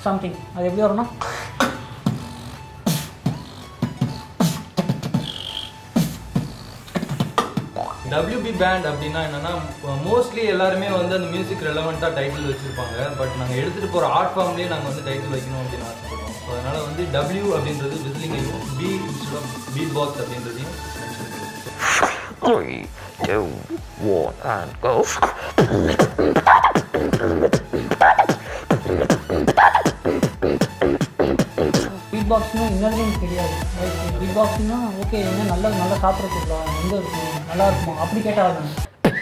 Something அது எப்படி வரும்னா WB பேண்ட் அப்படின்னா என்னன்னா மோஸ்ட்லி எல்லாருமே வந்து அந்த மியூசிக் ரெலவெண்ட்டாக டைட்டில் வச்சிருப்பாங்க பட் நாங்கள் எடுத்துகிட்டு போகிற ஆர்ட் ஃபார்ம்லேயே நாங்கள் வந்து டைட்டில் வைக்கணும் அப்படின்னு ஆசைப்படுறோம் ஸோ அதனால வந்து W அப்படின்றது விசிலிங்கையும் பி பீட் பாக்ஸ் அப்படின்றதையும் மென்ஷன் பண்ணிருக்கோம் Three, two, one, and go. Beat பாக்ஸ்னால் என்னதுன்னு எனக்கு தெரியாது பீட் பாக்ஸ்னா ஓகே என்ன நல்லா நல்லா சாப்பிட்றதுக்குங்களா எங்கே இருக்கும் நல்லா இருக்குமா அப்படி கேட்டால் நான்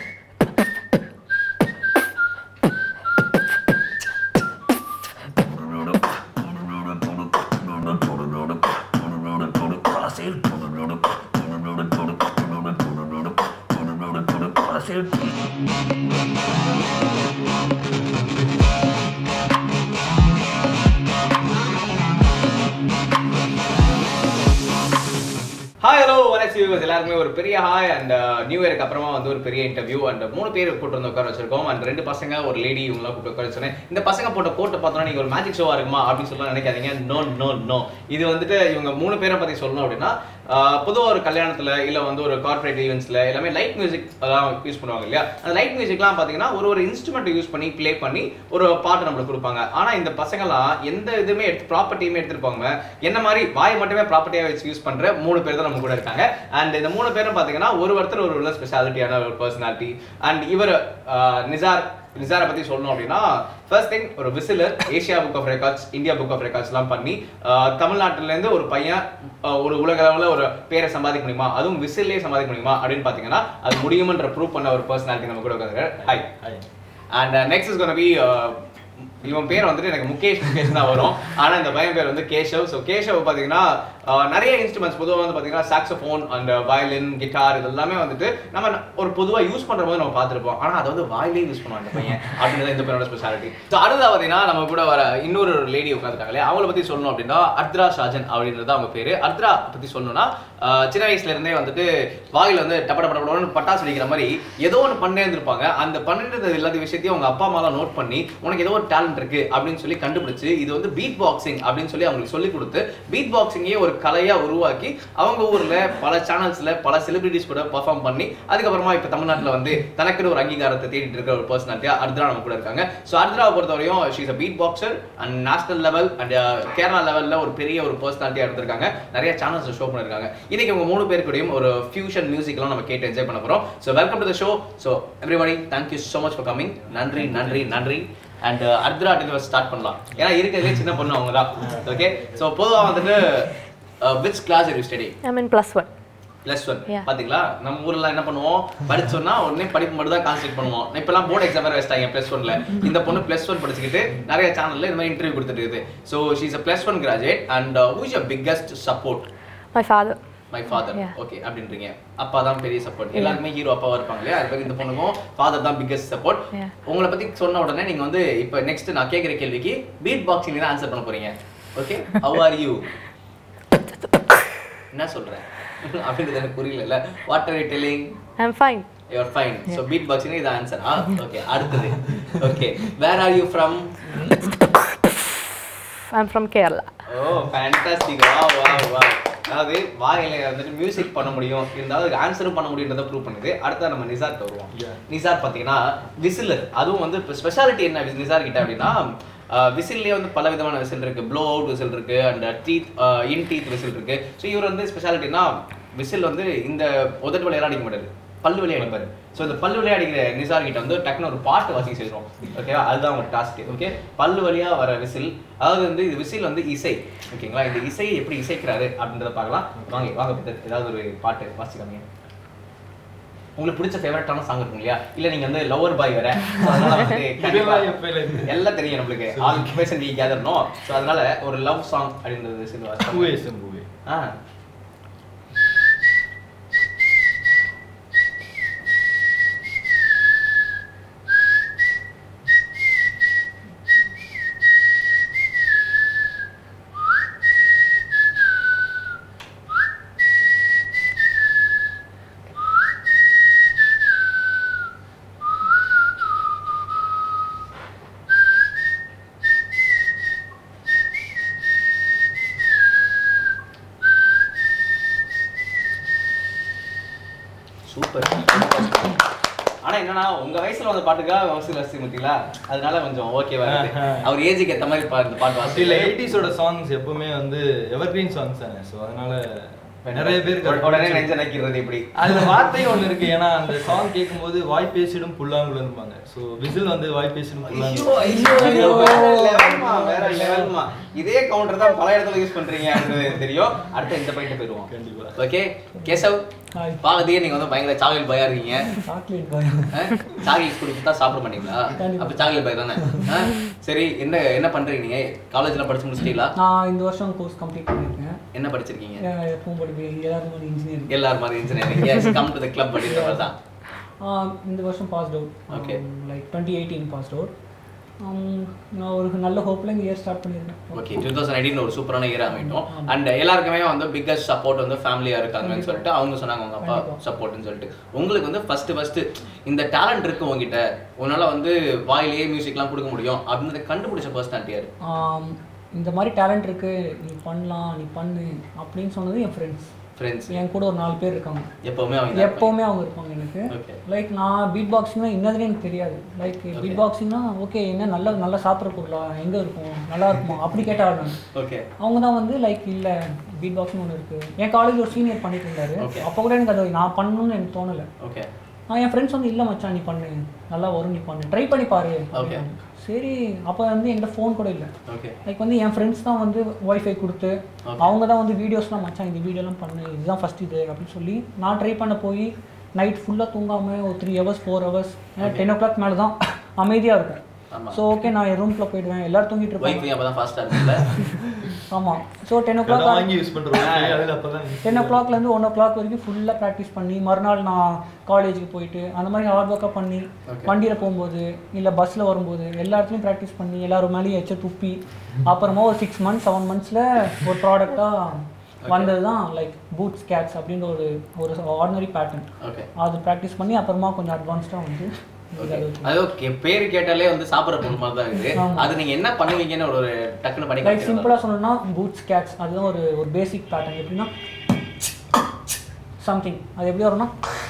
ஹாய் ஹலோ வணக்கம் வியூவர்ஸ் எல்லாருக்குமே ஒரு பெரிய ஹாய் அண்ட் நியூ இயருக்கு அப்புறமா வந்து ஒரு பெரிய இன்டர்வியூ அண்ட் மூணு பேர் கூட்டு வந்து உட்கார வச்சிருக்கோம் அண்ட் ரெண்டு பசங்க ஒரு லேடி இவங்களாம் கூப்பிட்டு உட்கார வச்சிருக்கேன் இந்த பசங்க போட்ட கோட்டை பார்த்தோன்னா நீங்க ஒரு மேஜிக் ஷோவா இருக்குமா அப்படின்னு சொல்லி நினைக்காதீங்க நோ நோ நோ இது வந்துட்டு இவங்க மூணு பேரை பத்தி சொல்லணும் அப்படின்னா பொதுவாக ஒரு கல்யாணத்துல இல்ல வந்து ஒரு கார்ப்பரேட் ஈவெண்ட்ஸ்ல எல்லாமே லைட் மியூசிக் அதெல்லாம் யூஸ் பண்ணுவாங்க இல்லையா அந்த லைட் மியூசிக்லாம் பார்த்தீங்கன்னா ஒரு ஒரு இன்ஸ்ட்ருமெண்ட் யூஸ் பண்ணி ப்ளே பண்ணி ஒரு பாட்டு நம்மளுக்கு கொடுப்பாங்க ஆனா இந்த பசங்கலாம் எந்த இதுவுமே எடுத்து ப்ராப்பர்ட்டியுமே எடுத்துட்டு போகாம என்ன மாதிரி வாய் மட்டுமே ப்ராப்பர்ட்டியாக வச்சு யூஸ் பண்ற மூணு பேர் தான் நம்ம கூட இருக்காங்க அண்ட் இந்த மூணு பேரும் பார்த்தீங்கன்னா ஒரு ஒருத்தர் ஒரு உள்ள ஸ்பெஷாலிட்டியான ஒரு பர்சனாலிட்டி அண்ட் இவர் நிசார் நிசாரை பத்தி சொல்லணும் அப்படின்னா ஃபர்ஸ்ட் திங் ஒரு whistler Asia book of records India book of ரெக்கார்ட்ஸ்லாம் பண்ணி ஆஹ், தமிழ்நாட்டுல இருந்து ஒரு பையன் ஆஹ், ஒரு உலக அளவுல ஒரு பேரை சம்பாதிக்க முடியுமா அதுவும் விசில்லே சம்பாதிக்க முடியுமா அப்படின்னு பாத்தீங்கன்னா அது முடியுமன்ற ப்ரூவ் பண்ண ஒரு பர்சனாலிட்டி நம்ம கூட உட்காந்து hi and next is gonna be இவன் பேர் வந்துட்டு எனக்கு முகேஷ் முகேஷ் தான் வரும் ஆனா இந்த பையன் பேர் வந்து கேஷவ் ஸோ கேஷவ் பாத்தீங்கன்னா ஆஹ், நிறைய இன்ஸ்ட்ருமெண்ட்ஸ் பொதுவாக வந்து பாத்தீங்கன்னா சாக்ஸோஃபோன் அண்ட் வயலின் கிட்டார் இது எல்லாமே வந்துட்டு நம்ம ஒரு பொதுவா யூஸ் பண்ற போது நம்ம பார்த்திருப்போம் ஆனா அதை வந்து வாயிலே யூஸ் பண்ணுவாங்க இந்த பையன் அப்படின்றது இந்த பையனோட ஸ்பெஷாலிட்டி ஸோ அடுத்தது பார்த்தீங்கன்னா நம்ம கூட வர இன்னொரு லேடி உட்காந்துருக்காங்களே அவங்கள பத்தி சொல்லணும் அப்படின்னா அர்த்ரா ஷாஜன் அப்படின்றது அவங்க பேரு அர்த்ரா பத்தி சொல்லணும்னா ஆஹ், சின்ன வயசுல இருந்தே வந்துட்டு வாயில வந்து டப்ப டப்ப டப்படன்னு பட்டாசு வெடிக்கிற மாதிரி ஏதோ ஒன்று பண்ணே இருந்திருப்பாங்க அந்த பண்ணிட்டு எல்லாத்த விஷயத்தையும் அவங்க அப்பா அம்மாலாம் நோட் பண்ணி உனக்கு ஏதோ ஒரு டேலண்ட் இருக்கு அப்படின்னு சொல்லி கண்டுபிடிச்சு இது வந்து பீட் பாக்ஸிங் அப்படின்னு சொல்லி அவங்களுக்கு சொல்லி கொடுத்து பீட் பாக்ஸிங்கே ஒரு கலையா உருவாக்கி அவங்க ஊர்ல பல சேனல்ஸ்ல பல செலிபிரிட்டிஸ் கூட பெர்ஃபார்ம் பண்ணி அதுக்கப்புறமா இப்ப தமிழ்நாட்டுல வந்து தனக்குன்னு ஒரு அங்கீகாரத்தை தேடிட்டு இருக்கிற ஒரு பர்சனாலிட்டியா அர்த்ரா நம்ம கூட இருக்காங்க ஸோ அர்த்ராவை பொறுத்தவரையும் she's a beat boxer and national level and Kerala லெவல்ல ஒரு பெரிய ஒரு பர்சனாலிட்டியா இருந்திருக்காங்க நிறைய சேனல்ஸ் ஷோ பண்ணிருக்காங்க இன்னைக்கு உங்க மூணு பேர் கூடயும் ஒரு ஃபியூஷன் மியூசிக்லாம் நம்ம கேட்டு என்ஜாய் பண்ண போறோம் so welcome to the show so everybody thank you so much for coming நன்றி நன்றி நன்றி அண்ட் அர்த்ரா டெலிவர் ஸ்டார்ட் பண்ணலாம் ஏன்னா இருக்கிறதுலே சின்ன பொண்ணு அவங்க தான் ஓகே ஸோ பொதுவாக வந்துட்டு which class you study I'm in plus one. Plus one Yeah. பாத்தீங்களா நம்ம ஊர்ல என்ன பண்ணுவோம் படிச்சோம்னா உடனே படிப்பு மட்டும் தான் கான்சென்ட்ரேட் பண்ணுவோம் இப்பெல்லாம் போர்டு எக்ஸாம் வேற வச்சிட்டாங்க பிளஸ் ஒன்ல இந்த பொண்ணு பிளஸ் ஒன் படிச்சுக்கிட்டு நிறைய சேனல்ல இந்த மாதிரி இன்டர்வியூ கொடுத்துட்டு இருக்குது so she's a plus one graduate and who is your biggest support My father. My father Yeah. Okay அப்படின்றீங்க அப்பா தான் பெரிய சப்போர்ட் எல்லாருமே ஹீரோ அப்பாவா இருப்பாங்க இல்லையா அது மாதிரி இந்த பொண்ணுக்கும் ஃபாதர் தான் பிக்கஸ்ட் சப்போர்ட் Yeah. உங்களை பத்தி சொன்ன உடனே நீங்க வந்து இப்போ நெக்ஸ்ட் நான் கேட்குற கேள்விக்கு பீட் பாக்ஸிங் தான் ஆன்சர் பண்ண போறீங்க ஓகே ஹவ் ஆர் யூ என்ன சொல்றேன் அப்படின்றது எனக்கு புரியல what are you telling I'm fine. You're fine so beat boxing இது ஆன்சரா ஓகே அடுத்தது okay where are you from I'm from Kerala. Oh fantastic வா வா வா அதாவது வாயில வந்துட்டு மியூசிக் பண்ண முடியும் இருந்தாலும் அதுக்கு ஆன்சரும் பண்ண முடியுன்றதை ப்ரூவ் பண்ணுது அடுத்தா நம்ம நிசார் வருவோம் நிசார் பார்த்தீங்கன்னா விசிலர் அதுவும் வந்து இப்போ ஸ்பெஷாலிட்டி என்ன வி- நிசார் கிட்ட அப்படின்னா விசில்லே வந்து பல விதமான விசில் இருக்கு ப்ளோ அவுட் விசில் இருக்கு and teeth in teeth whistle இருக்கு ஸோ இவர் வந்து ஸ்பெஷாலிட்டினா விசில் வந்து இந்த உதட்டு வழியெல்லாம் அடிக்க மாட்டாரு பல்லு வழியா அடிப்பாரு ஸோ இந்த பல்லு வழியா அடிக்கிற நிசார் கிட்ட வந்து டக்குனு ஒரு பாட்டு வாசிக்க சொல்றோம் ஓகேவா அதுதான் அவங்க டாஸ்க் ஓகே பல்லு வழியா வர விசில் அதாவது வந்து இது விசில் வந்து இசை ஓகேங்களா இந்த இசையை எப்படி இசைக்கிறாரு அப்படின்றத பார்க்கலாம் வாங்க வாங்க பித்தர் ஏதாவது ஒரு பாட்டு வாசிக்காமீங்க உங்களுக்கு பிடிச்ச ஃபேவரட்டான சாங் இருக்கும் இல்லையா இல்ல நீங்க வந்து லவர் பாய் வேற So, அதனால வந்து கண்டிப்பா இதெல்லாம் எப்பயில இருந்து? எல்லாம் தெரியும் நம்மளுக்கு all information we gather no so அதனால ஒரு லவ் சாங் அப்படின்றது சில பூவே செம்பூவே ஆ சூப்பர் ஆனா என்னன்னா உங்க வயசுல வந்த பாட்டுக்காக வசூல் வசதி பார்த்தீங்களா அதனால கொஞ்சம் ஓகேவா இருக்கு அவர் ஏஜுக்கு ஏத்த மாதிரி பாட்டு பாட்டு அப்படி இல்லை வாசி எயிட்டிஸோட சாங்ஸ் எப்பவுமே வந்து எவர்கிரீன் சாங்ஸ் தானே ஸோ அதனால நிறைய பேருக்கு அது உடனே பிடிச்சிருக்கு. நெஞ்ச நக்கிறது இப்படி அதுல வார்த்தையும் ஒண்ணு இருக்கு ஏன்னா அந்த சாங் கேட்கும்போது வாய் பேசிடும் புல்லாங்குழல்பாங்க ஸோ விசில் வந்து வாய் பேசிடும் ஐயோ, புல்லாங்குழல் ஐயோ, வேற levelமா, வேற levelமா. இதே கவுண்டர் தான் பல இடத்துல யூஸ் பண்றீங்க தெரியும் அடுத்து இந்த பாயிண்ட் போயிடுவோம் கண்டிப்பா ஓகே கேசவ் Hi. பாகதியே நீங்க வந்து பயங்கர சாக்லேட் பயா இருக்கீங்க சாக்லேட் பயம் சாக்லேட் கொடுத்தா சாப்பிட மாட்டீங்களா கண்டிப்பா. அப்ப சாக்லேட் பை தானே ஆ? சரி என்ன என்ன பண்றீங்க நீங்க காலேஜ்ல படிச்சு முடிச்சிட்டீங்களா நான் இந்த வருஷம் கோர்ஸ் கம்ப்ளீட் பண்ணியிருக்கேன் என்ன படிச்சிருக்கீங்க ஏன் எப்பவும் படிப்பேன் எல்லாரும் மாதிரி இன்ஜினியரிங் எல்லாரும் மாதிரி engineering yes come to the club அப்படின்ற மாதிரி தான் இந்த வருஷம் passed Okay. Out like twenty eighteen passed out நான் ஒரு நல்ல ஹோப்பில் இந்த இயர் ஸ்டார்ட் பண்ணியிருக்கேன் ஓகே டூ தௌசண்ட் எயிட்டீன் ஒரு சூப்பரான இயர் அமைட்டோம் அண்ட் எல்லாருக்குமே வந்து பிக்கஸ்ட் சப்போர்ட் வந்து ஃபேமிலியா இருக்காங்கன்னு சொல்லிட்டு அவங்க சொன்னாங்க உங்க அப்பா கண்டிப்பா. சப்போர்ட்னு சொல்லிட்டு உங்களுக்கு வந்து ஃபர்ஸ்ட் ஃபர்ஸ்ட் இந்த டேலண்ட் இருக்கு உங்ககிட்ட உன்னால வந்து வாயிலேயே மியூசிக்லாம் கொடுக்க முடியும் அப்படின்னு கண்டுபிடிச்ச பர்சனாலிட்டி யாரு ஆம், இந்த மாதிரி டேலண்ட் இருக்கு நீ பண்ணலாம் நீ பண்ணு அப்படின்னு சொன்னது என் ஃப்ரெண்ட்ஸ் ஃப்ரெண்ட்ஸ் என் கூட ஒரு நாலு பேர் இருக்காங்க எப்பவுமே அவங்க எப்போவுமே அவங்க இருப்பாங்க எனக்கு Okay. லைக் நான் பீட் பாக்ஸிங்னா என்னதுன்னு எனக்கு தெரியாது லைக் பீட் பாக்ஸிங்னா ஓகே என்ன நல்ல நல்லா சாப்பிட்ற பொருளா எங்கே இருக்கும் நல்லா இருக்குமா அப்படி கேட்டால் நான் ஓகே அவங்க தான் வந்து லைக் இல்லை பீட் பாக்ஸிங் ஒன்று இருக்குது என் காலேஜ் ஒரு சீனியர் பண்ணிட்டு இருந்தாரு Okay. அப்போ கூட எனக்கு அது நான் பண்ணணும்னு எனக்கு தோணலை ஓகே நான் என் ஃப்ரெண்ட்ஸ் வந்து இல்லை மச்சான் நீ பண்ணு நல்லா வரும் நீ பண்ணு ட்ரை பண்ணி பாரு Okay. சரி அப்போ வந்து என்கிட்ட ஃபோன் கூட இல்லை ஓகே லைக் வந்து என் ஃப்ரெண்ட்ஸ் தான் வந்து ஒய்ஃபை கொடுத்து அவங்க தான் வந்து வீடியோஸ்லாம் மச்சான் இந்த வீடியோலாம் பண்ணு இதுதான் ஃபர்ஸ்ட் இது அப்படின்னு சொல்லி நான் ட்ரை பண்ண போய் நைட் ஃபுல்லாக தூங்காமல் ஒரு three hours four hours ten o'clock மேலே தான் அமைதியாக இருக்கும் ஆமா. ஸோ ஓகே நான் என் ரூம்குள்ளே போயிடுவேன் எல்லாரும் தூங்கிட்டு இருப்பாங்க வைஃபை அப்பதான் ஃபாஸ்டா இருக்குல்ல ஆமாம் ஸோ டென் ஓ கடன் கிளாக் வாங்கி யூஸ் பண்றோம் அதுல அப்பதான் டென் ஓ கிளாக்லேருந்து ஒன் ஓ கிளாக் வரைக்கும் ஃபுல்லாக ப்ராக்டிஸ் பண்ணி மறுநாள் நான் காலேஜுக்கு போயிட்டு அந்த மாதிரி ஹார்ட் ஒர்க்காக பண்ணி வண்டியில் போகும்போது இல்லை பஸ்ஸில் வரும்போது எல்லா இடத்துலையும் ப்ராக்டிஸ் பண்ணி எல்லாரும் மேலேயும் எச்ச துப்பி அப்புறமா ஒரு சிக்ஸ் மந்த்ஸ் செவன் மந்த்ஸில் ஒரு ப்ராடக்டாக வந்தது தான் லைக் பூட்ஸ் கேட்ஸ் அப்படின்ற ஒரு ஒரு ஆர்டினரி பேட்டர்ன் ஓகே அது ப்ராக்டிஸ் பண்ணி அப்புறமா கொஞ்சம் அட்வான்ஸ்டாக வந்து இது அது அது ஓகே பேர் கேட்டாலே வந்து சாப்பிட்ற பொருள் மாதிரி தான் இருக்குது ஆமா. அது நீங்க என்ன பண்ணுவீங்கன்னு ஒரு ஒரு டக்குன்னு பண்ணி லைக் காமிக்கிறீங்களா? சிம்பிளாக சொல்லணும்னா பூட்ஸ் கேட்ஸ் அதுதான் ஒரு ஒரு பேசிக் பேட்டர்ன் எப்படின்னா சம்திங் அது எப்படி வரும்னா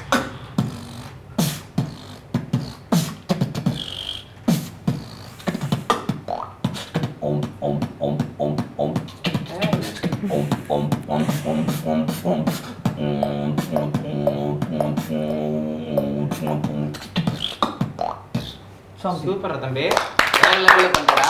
சம்திங் சூப்பர் தம்பி வேற லெவல்ல பண்றா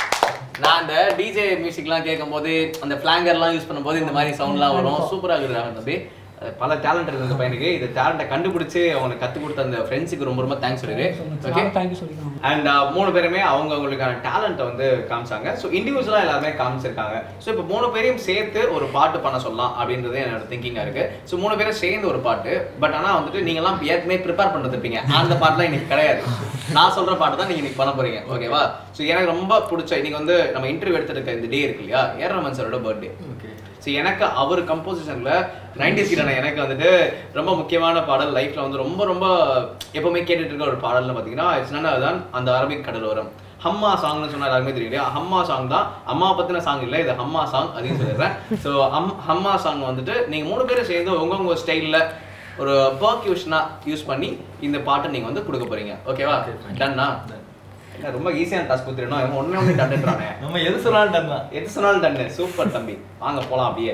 நான் அந்த டிஜே மியூசிக்லாம் கேட்கும்போது அந்த ஃபிளாங்கர்லாம் யூஸ் பண்ணும்போது இந்த மாதிரி சவுண்ட்லாம் வரும் சூப்பரா இருக்குது தம்பி அஹ் பல டேலண்ட் இருக்கு இந்த பையனுக்கு இந்த டேலண்ட்டை கண்டுபிடிச்சு அவனுக்கு கற்றுக் கொடுத்த அந்த ஃப்ரெண்ட்ஸுக்கு ரொம்ப ரொம்ப தேங்க்ஸ் சொல்லிடு ஓகே தேங்க்யூ சொல்லிக்கலாம் அண்ட் மூணு பேருமே அவங்க அவங்களுக்கான டேலண்ட்டை வந்து காமிச்சாங்க ஸோ இண்டிவிஜுவலாக எல்லாருமே காமிச்சிருக்காங்க ஸோ இப்போ மூணு பேரையும் சேர்த்து ஒரு பாட்டு பண்ண சொல்லலாம் அப்படின்றது என்னோட திங்கிங்காக இருக்கு ஸோ மூணு பேரும் சேர்ந்து ஒரு பாட்டு பட் ஆனால் வந்துட்டு நீங்களாம் ஏற்கனவே ப்ரிப்பேர் பண்ணிட்டு இருப்பீங்க அந்த பாட்டுலாம் இன்னைக்கு கிடையாது நான் சொல்ற பாட்டு தான் நீங்க இன்னைக்கு பண்ண போறீங்க ஓகேவா ஸோ எனக்கு ரொம்ப பிடிச்ச இன்னைக்கு வந்து நம்ம இன்டர்வியூ எடுத்துருக்க இந்த டே இருக்கு இல்லையா ஏர் ரமன் சாரோட பர்த்டே ஓகே ஸோ எனக்கு அவர் கம்போசிஷன்ல நைன்டி சீரான எனக்கு வந்துட்டு ரொம்ப முக்கியமான பாடல் லைஃப்ல வந்து ரொம்ப ரொம்ப எப்பவுமே கேட்டுட்டு இருக்க ஒரு பாடல்னு பார்த்தீங்கன்னா இட்ஸ் தான் அந்த அரபிக் கடலோரம் ஹம்மா சாங்னு சொன்னா எல்லாருமே தெரியும் இல்லையா ஹம்மா சாங் தான் அம்மா பத்தின சாங் இல்லை இது ஹம்மா சாங் அதையும் சொல்லிடுறேன் ஸோ ஹம் ஹம்மா சாங் வந்துட்டு நீங்க மூணு பேரும் சேர்ந்து உங்க உங்க ஸ்டைல்ல ஒரு பர்க்யூஷனா யூஸ் பண்ணி இந்த பாட்டை நீங்க வந்து கொடுக்க போறீங்க ஓகேவா டன்னா என்ன ரொம்ப ஈஸியான டாஸ்க் கொடுத்துருணும் ஒன்னே ஒன்று டன்னுன்றானே நம்ம எது சொன்னாலும் டன் தான் எது சொன்னாலும் டன்னு சூப்பர் தம்பி வாங்க போலாம் அப்படியே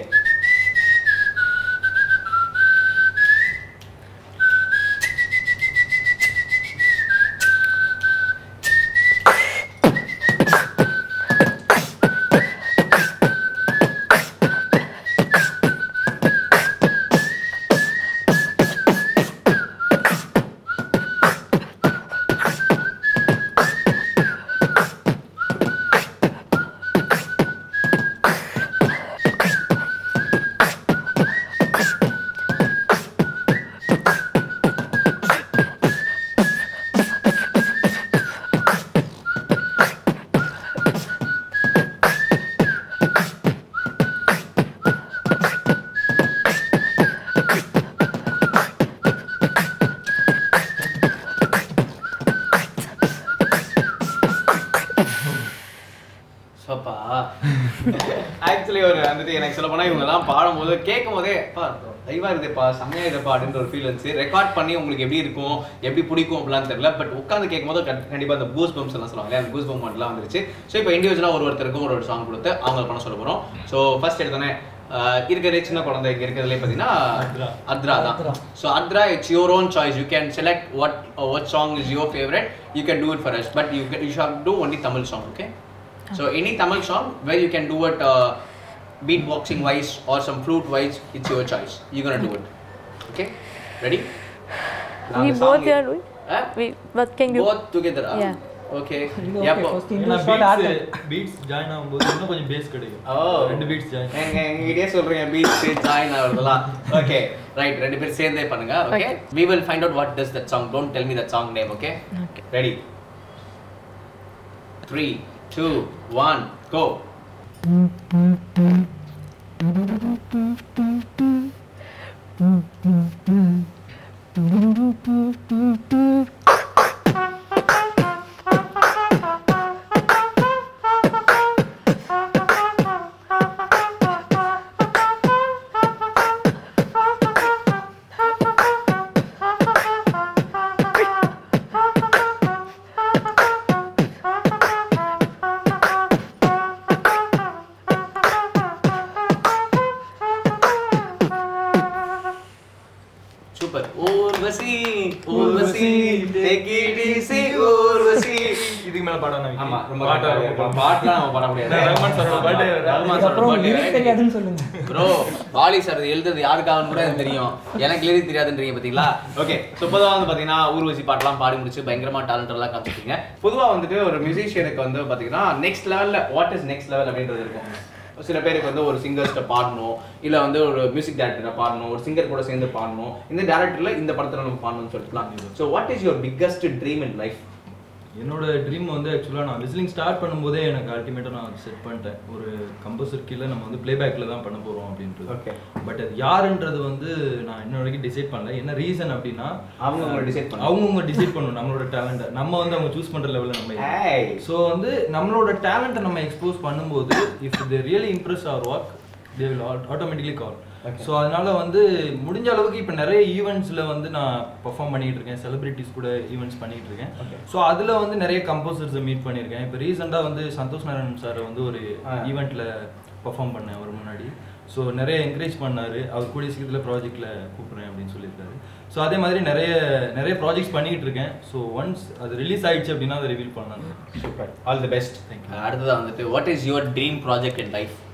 சோப்பா ஆக்சுவலி ஒரு வந்துட்டு எனக்கு சொல்ல போனா இவங்க எல்லாம் பாடும்போது கேட்கும் போதே பா லைவா இருக்குப்பா செம்மையா இருக்குப்பா அப்படின்ற ஒரு ஃபீல் இருந்துச்சு ரெக்கார்ட் பண்ணி உங்களுக்கு எப்படி இருக்கும் எப்படி பிடிக்கும் அப்படிலாம் தெரியல பட் உட்காந்து கேட்கும் போது கண்டி- கண்டிப்பா அந்த பூஸ் பம்ப்ஸ் எல்லாம் சொல்லுவாங்க அந்த பூஸ் பம்ப் எல்லாம் வந்துருச்சு ஸோ இப்போ இண்டிவிஜுவலா ஒரு ஒருத்தருக்கும் ஒரு ஒரு சாங் கொடுத்து அவங்க பண்ண சொல்ல போறோம் ஸோ ஃபர்ஸ்ட் எடுத்தோன்னே இருக்கிற சின்ன குழந்தை இங்க இருக்கிறதுலே பார்த்தீங்கன்னா அத்ரா. அத்ரா தான் Athra. So Athra it's your own choice you can select what what song is your favourite you can do it for us but you you shop do only Tamil song okay so any Tamil song where you can do it beat boxing wise or some flute wise it's your choice you're gonna do it okay ready We both are doing. Huh? We but can you? both together ah? Yeah. okay இது yeah okay, po- first ஏன்னா individual shot ஆட்டம். Beats beats join ஆகும்போது இன்னும் கொஞ்சம் base கிடைக்கும் Oh. ரெண்டு beads join எங்க எங்ககிட்டயே சொல்றீங்க பீச் ஜாயின் ஆகுறதெல்லாம் ஓகே ரைட் ரெண்டு பேரும் சேர்ந்தே பண்ணுங்க okay Okay. we will find out what does that song don't tell me that song name okay Okay. ready three two one go super Urvashi Urvashi take it easy Urvashi இதுக்கு மேல பாடம் ஆமா ரொம்ப பாட்டா பாட்டா பாட்டுலாம் நம்ம பாட முடியாது ரஹ்மான் சாரோட birthday வேற. ரஹ்மான் சாரோட அப்புறம் birthday lyrics வேற. தெரியாதுன்னு சொல்லுங்க ப்ரோ வாலி சார் இது எழுதுறது யாருக்காகன்னு கூட எனக்கு தெரியும் எனக்கு லிரிக் தெரியாதுன்றீங்க பாத்தீங்களா ஓகே ஸோ பொதுவாக வந்து பாத்தீங்கன்னா ஊர்வசி பாட்டெல்லாம் பாடி முடிச்சு பயங்கரமா டேலண்ட் எல்லாம் காமிச்சிருக்கீங்க பொதுவா வந்துட்டு ஒரு மியூசிஷியனுக்கு வந்து பாத்தீங்கன்னா நெக்ஸ்ட் லெவல்ல வாட் இஸ் நெக்ஸ்ட் லெவல் அப்படின்றது இருக்கும் சில பேருக்கு வந்து ஒரு சிங்கர்ஸ்ட்ட பாடணும் இல்ல வந்து ஒரு மியூசிக் டேரக்டரை பாடணும் ஒரு சிங்கர் கூட சேர்ந்து பாடணும் இந்த டேரக்டர்ல இந்த படத்துல நம்ம பாடணும்னு சொல்லிக்கலாம் so what is your biggest dream in life என்னோட ட்ரீம் வந்து ஆக்சுவலாக நான் விசிலிங் ஸ்டார்ட் பண்ணும்போதே எனக்கு அல்டிமேட்டாக நான் செட் பண்ணிட்டேன் ஒரு கம்போசர் கீழே நம்ம வந்து ப்ளேபேக்கில் தான் பண்ண போகிறோம் அப்படின்றது Okay. பட் அது யாருன்றது வந்து நான் இன்ன வரைக்கும் டிசைட் பண்ணல என்ன ரீசன் அப்படின்னா அவங்க உங்களை decide பண்ணணும். அவங்கவுங்க டிசைட் பண்ணணும் நம்மளோட டேலண்ட்டை நம்ம வந்து அவங்க சூஸ் பண்ணுற லெவலில் நம்ம Hey. ஸோ வந்து நம்மளோட டேலண்ட்டை நம்ம எக்ஸ்போஸ் பண்ணும்போது if they really impress our work they will automatically call so அதனால வந்து முடிஞ்ச அளவுக்கு இப்போ நிறைய ஈவெண்ட்ஸில் வந்து நான் பெர்ஃபார்ம் பண்ணிட்டு இருக்கேன் செலிபிரிட்டிஸ் கூட ஈவெண்ட்ஸ் பண்ணிட்டு இருக்கேன் ஸோ அதில் வந்து நிறைய கம்போசர்ஸை மீட் பண்ணியிருக்கேன் இப்போ ரீசெண்டாக வந்து சந்தோஷ் நாராயணன் சார் வந்து ஒரு ஆ. ஈவெண்ட்டில் பெர்ஃபார்ம் பண்ணேன் அவர் முன்னாடி ஸோ நிறைய என்கரேஜ் பண்ணாரு அவர் கூடிய சீக்கிரத்தில் ப்ராஜெக்ட்டில் கூப்பிட்றேன் அப்படின்னு சொல்லியிருக்காரு ஸோ அதே மாதிரி நிறைய நிறைய ப்ராஜெக்ட்ஸ் பண்ணிட்டு இருக்கேன் ஸோ ஒன்ஸ் அது ரிலீஸ் ஆயிடுச்சு அப்படின்னா அதை ரிவீல் பண்ணலாம் super all the best Thank அடுத்ததா வந்துட்டு what is your dream project in life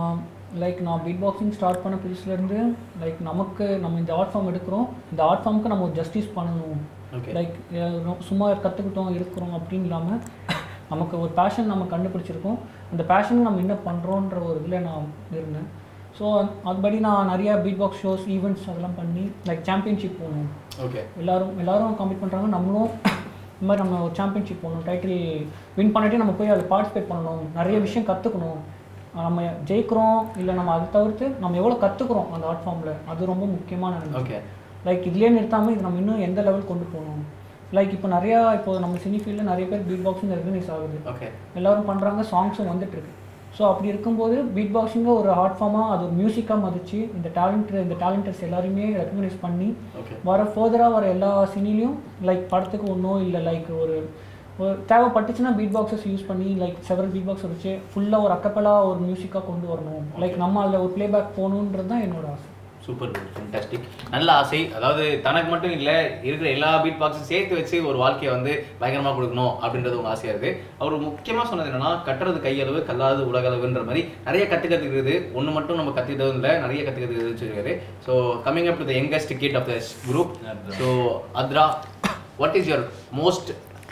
like நான் பீட் பாக்ஸிங் ஸ்டார்ட் பண்ண புதுசுலேருந்து லைக் நமக்கு நம்ம இந்த ஆர்ட் ஃபார்ம் எடுக்கிறோம் இந்த ஆர்ட் ஃபார்முக்கு நம்ம ஒரு ஜஸ்டிஸ் பண்ணணும் Okay. லைக் சும்மா கற்றுக்கிட்டோம் இருக்கிறோம் அப்படின்னு இல்லாமல் நமக்கு ஒரு பேஷன் நம்ம கண்டுபிடிச்சிருக்கோம் அந்த பேஷனுக்கு நம்ம என்ன பண்ணுறோன்ற ஒரு இதில் நான் இருந்தேன் ஸோ அதுபடி நான் நிறைய பீட் பாக்ஸ் ஷோஸ் ஈவெண்ட்ஸ் அதெல்லாம் பண்ணி லைக் சாம்பியன்ஷிப் போகணும் ஓகே எல்லாரும் எல்லாரும் காம்பீட் பண்ணுறாங்க நம்மளும் இந்த மாதிரி நம்ம ஒரு சாம்பியன்ஷிப் போகணும் டைட்டில் வின் பண்ணிட்டு நம்ம போய் அதில் பார்ட்டிசிபேட் பண்ணணும் நிறைய விஷயம் கற்றுக்கணும் நம்ம ஜெயிக்கிறோம் இல்லை நம்ம அதை தவிர்த்து நம்ம எவ்வளோ கற்றுக்குறோம் அந்த ஆர்ட் ஃபார்மில் அது ரொம்ப முக்கியமான ஓகே லைக் இதுலேயே நிறுத்தாமல் இது நம்ம இன்னும் எந்த லெவல் கொண்டு போகணும் லைக் இப்போ நிறையா இப்போ நம்ம சினி ஃபீல்டில் நிறைய பேர் பீட் பாக்ஸிங் ரெகனைஸ் ஆகுது ஓகே எல்லாரும் பண்ணுறாங்க சாங்ஸும் வந்துட்டு இருக்கு ஸோ அப்படி இருக்கும்போது பீட் பாக்ஸிங்கை ஒரு ஆர்ட் ஃபார்மாக அது ஒரு மியூசிக்காக மதிச்சு இந்த டேலண்ட் இந்த டேலண்டர்ஸ் எல்லாருமே ரெக்கக்னைஸ் பண்ணி ஓகே வர ஃபர்தராக வர எல்லா சினிலையும் லைக் படத்துக்கு ஒன்றும் இல்லை லைக் ஒரு ஒரு தேவைப்பட்டுச்சுன்னா பீட் பாக்ஸஸ் யூஸ் பண்ணி லைக் செவரல் பீட் பாக்ஸ் வச்சு ஃபுல்லாக ஒரு அக்கப்பலா ஒரு மியூசிக்காக கொண்டு வரணும் லைக் நம்ம அதில் ஒரு ப்ளேபேக் போகணுன்றது தான் என்னோட ஆசை சூப்பர் ஃபண்டாஸ்டிக் நல்ல ஆசை அதாவது தனக்கு மட்டும் இல்லை இருக்கிற எல்லா பீட் பாக்ஸும் சேர்த்து வச்சு ஒரு வாழ்க்கையை வந்து பயங்கரமாக கொடுக்கணும் அப்படின்றது உங்க ஆசையாக இருக்குது அவர் முக்கியமாக சொன்னது என்னன்னா கட்டுறது கையளவு கல்லாது உலகளவுன்ற மாதிரி நிறைய கற்றுக்கிறதுக்கு ஒன்று மட்டும் நம்ம கற்றுக்கிட்டதும் இல்லை நிறைய கற்றுக்கிறதுக்கு சொல்லியிருக்காரு so coming up to the youngest kid of this group so Athra what is your most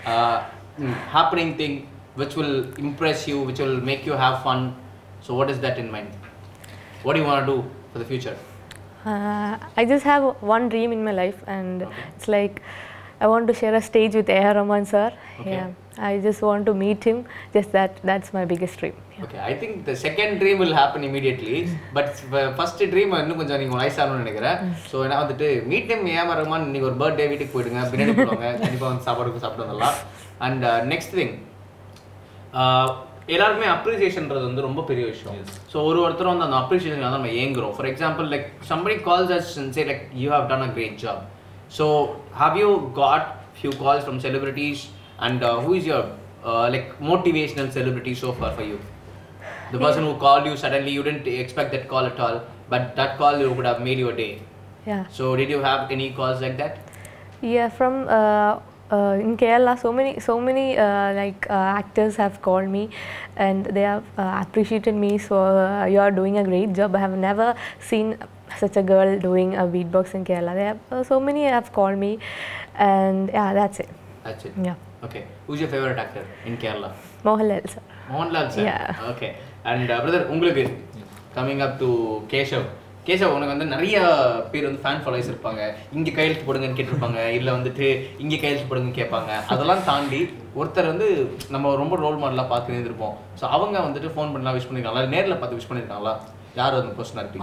happening thing which will impress you which will make you have fun so what is that in mind what you want to for the future Uh, I just have one dream in my life, and it's like I want to share a stage with A.R. Rahman sir. Okay. Yeah, I just want to meet him. Just that. That's my biggest dream. Yeah. Okay I think the second dream will happen immediately but first dream இன்னும் கொஞ்சம் நீங்கள் வயசாகணும்னு நினைக்கிறேன் so என்ன வந்துட்டு meet time ஏமா ரஹ்மான் இன்னைக்கு ஒரு birthday வீட்டுக்கு போயிடுங்க பிரியாணி போடுவாங்க கண்டிப்பாக வந்து சாப்பாடுக்கு சாப்பிட்டு வந்துடலாம் அண்ட் நெக்ஸ்ட் திங் எல்லாருமே அப்ரிசியேஷன்ன்றது வந்து ரொம்ப பெரிய விஷயம் ஸோ ஒரு ஒருத்தர் வந்து அந்த அப்ரிசியேஷன் வந்து நம்ம ஏங்குறோம் for example like somebody calls us and say like you have done a great job so how you got few calls from celebrities and who is your like motivational celebrity so for for you The person who called you suddenly, you didn't expect that call at all, but that call would have made your day. Yeah. So, did you have any calls like that? Yeah, from uh, uh, in Kerala, so many so many uh, like uh, actors have called me, and they have uh, appreciated me. So uh, you are doing a great job. I have never seen such a girl doing a beatbox in Kerala. They have uh, so many have called me, and yeah, that's it. That's it. Yeah, Okay. Who's your favorite actor in Kerala? Mohanlal sir. Mohanlal sir. Yeah. Okay. And uh, brother, உங்களுக்கு coming up to Keshav Keshav உனக்கு வந்து நிறைய பேர் வந்து fan followers இருப்பாங்க இங்க கையெழுத்து போடுங்கன்னு கேட்டிருப்பாங்க இல்ல வந்துட்டு இங்க கையெழுத்து போடுங்கன்னு கேட்பாங்க அதெல்லாம் தாண்டி ஒருத்தர் வந்து நம்ம ரொம்ப ரோல் மாடலா பார்த்து இருந்திருப்போம் ஸோ அவங்க வந்துட்டு ஃபோன் பண்ணலாம் விஷ் பண்ணிருக்காங்களா நேர்ல பார்த்து விஷ் பண்ணிருக்காங்களா யார் அந்த பர்சனாலிட்டி